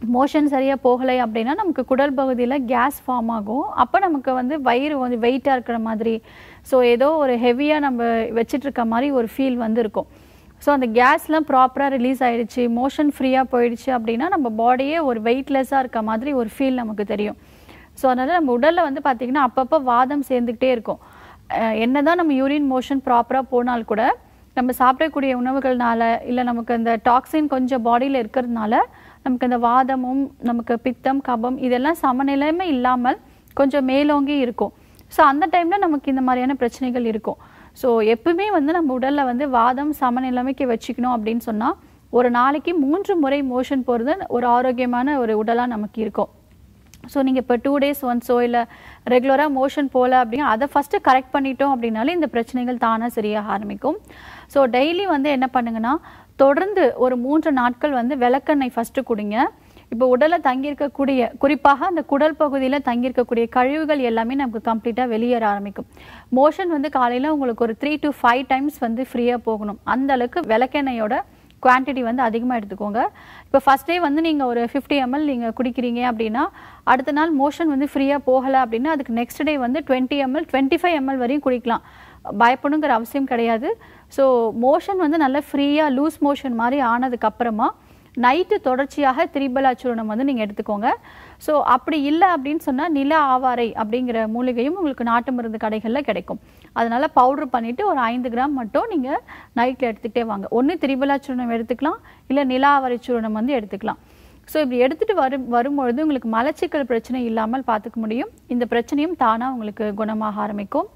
motion சரியாக போகலை அப்படின்னா நமக்கு குடல் பகுதியில் கேஸ் ஃபார்ம் ஆகும் அப்போ நமக்கு வந்து வயிறு வந்து வெயிட்டாக இருக்கிற மாதிரி ஸோ ஏதோ ஒரு ஹெவியாக நம்ம வச்சிட்டு இருக்க மாதிரி ஒரு ஃபீல் வந்து இருக்கும் ஸோ அந்த கேஸ்லாம் ப்ராப்பராக ரிலீஸ் ஆயிடுச்சு மோஷன் ஃப்ரீயாக போயிடுச்சு அப்படின்னா நம்ம பாடியே ஒரு வெயிட்லெஸ்ஸாக இருக்க மாதிரி ஒரு ஃபீல் நமக்கு தெரியும் ஸோ அதனால் நம்ம உடலில் வந்து பார்த்திங்கன்னா அப்பப்போ வாதம் சேர்ந்துக்கிட்டே இருக்கும் அஹ் என்னதான் நம்ம யூரின் மோஷன் ப்ராப்பராக போனால் கூட நம்ம சாப்பிடக்கூடிய உணவுகள்னால இல்லை நமக்கு அந்த டாக்ஸின் கொஞ்சம் பாடியில் இருக்கிறதுனால நமக்கு அந்த வாதமும் நமக்கு பித்தம் கபம் இதெல்லாம் சமநிலைமை இல்லாமல் கொஞ்சம் மேலோங்கி இருக்கும் ஸோ அந்த டைமில் நமக்கு இந்த மாதிரியான பிரச்சனைகள் இருக்கும் ஸோ எப்பவுமே வந்து நம்ம உடலில் வந்து வாதம் சமநிலைமைக்கு வச்சுக்கணும் அப்படின்னு சொன்னால் ஒரு நாளைக்கு மூன்று முறை மோஷன் போகிறது ஒரு ஆரோக்கியமான ஒரு உடலாக நமக்கு இருக்கும் ஸோ நீங்கள் இப்போ டூ டேஸ் ஒன்ஸோ இல்லை ரெகுலராக மோஷன் போகல அப்படின்னா அதை ஃபஸ்ட்டு கரெக்ட் பண்ணிட்டோம் அப்படின்னாலே இந்த பிரச்சனைகள் தானாக சரியாக ஆரம்பிக்கும் ஸோ டெய்லி வந்து என்ன பண்ணுங்கன்னா தொடர்ந்து ஒரு மூன்று நாட்கள் வந்து விளக்கெண்ணெய் ஃபஸ்ட்டு குடிங்க இப்போ உடலில் தங்கியிருக்கக்கூடிய குறிப்பாக அந்த குடல் பகுதியில் தங்கியிருக்கக்கூடிய கழிவுகள் எல்லாமே நமக்கு கம்ப்ளீட்டாக வெளியேற ஆரம்பிக்கும் மோஷன் வந்து காலையில் உங்களுக்கு ஒரு த்ரீ to ஃபைவ் டைம்ஸ் வந்து ஃப்ரீயாக போகணும் அந்த அளவுக்கு விளக்கெண்ணெயோட குவான்டிட்டி வந்து அதிகமாக எடுத்துக்கோங்க இப்போ ஃபஸ்ட் டே வந்து நீங்கள் ஒரு ஃபிஃப்டி எம்எல் நீங்கள் குடிக்கிறீங்க அப்படின்னா அடுத்த நாள் மோஷன் வந்து ஃப்ரீயாக போகலை அப்படின்னா அதுக்கு நெக்ஸ்ட் டே வந்து twenty ml twenty five ml வரையும் குடிக்கலாம் பயப்படணுங்கிற அவசியம் கிடையாது ஸோ மோஷன் வந்து நல்லா ஃப்ரீயாக லூஸ் மோஷன் மாதிரி ஆனதுக்கப்புறமா நைட்டு தொடர்ச்சியாக திரிபலா சூர்ணம் வந்து நீங்கள் எடுத்துக்கோங்க ஸோ அப்படி இல்லை அப்படின்னு சொன்னால் நில ஆவாரை அப்படிங்கிற மூலிகையும் உங்களுக்கு நாட்டு மருந்து கடைகளில் கிடைக்கும் அதனால பவுடர் பண்ணிவிட்டு ஒரு ஐந்து கிராம் மட்டும் நீங்கள் நைட்டில் எடுத்துக்கிட்டே வாங்க ஒன்று திரிபலா சூர்ணம் எடுத்துக்கலாம் இல்லை நில ஆவாரை சூர்ணம் வந்து எடுத்துக்கலாம் ஸோ இப்படி எடுத்துகிட்டு வரும் வரும்பொழுது உங்களுக்கு மலச்சிக்கல் பிரச்சனை இல்லாமல் பார்த்துக்க முடியும் இந்த பிரச்சனையும் தானாக உங்களுக்கு குணமாக ஆரம்பிக்கும்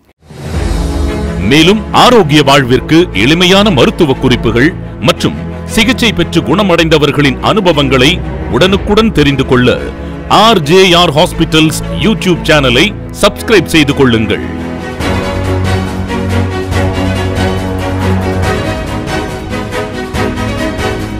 மேலும் ஆரோக்கிய வாழ்விற்கு எளிமையான மருத்துவ குறிப்புகள் மற்றும் சிகிச்சை பெற்று குணமடைந்தவர்களின் அனுபவங்களை உடனுக்குடன் தெரிந்து கொள்ள ஆர்ஜேஆர் ஹாஸ்பிட்டல்ஸ் யூடியூப் சேனலை சப்ஸ்கிரைப் செய்து கொள்ளுங்கள்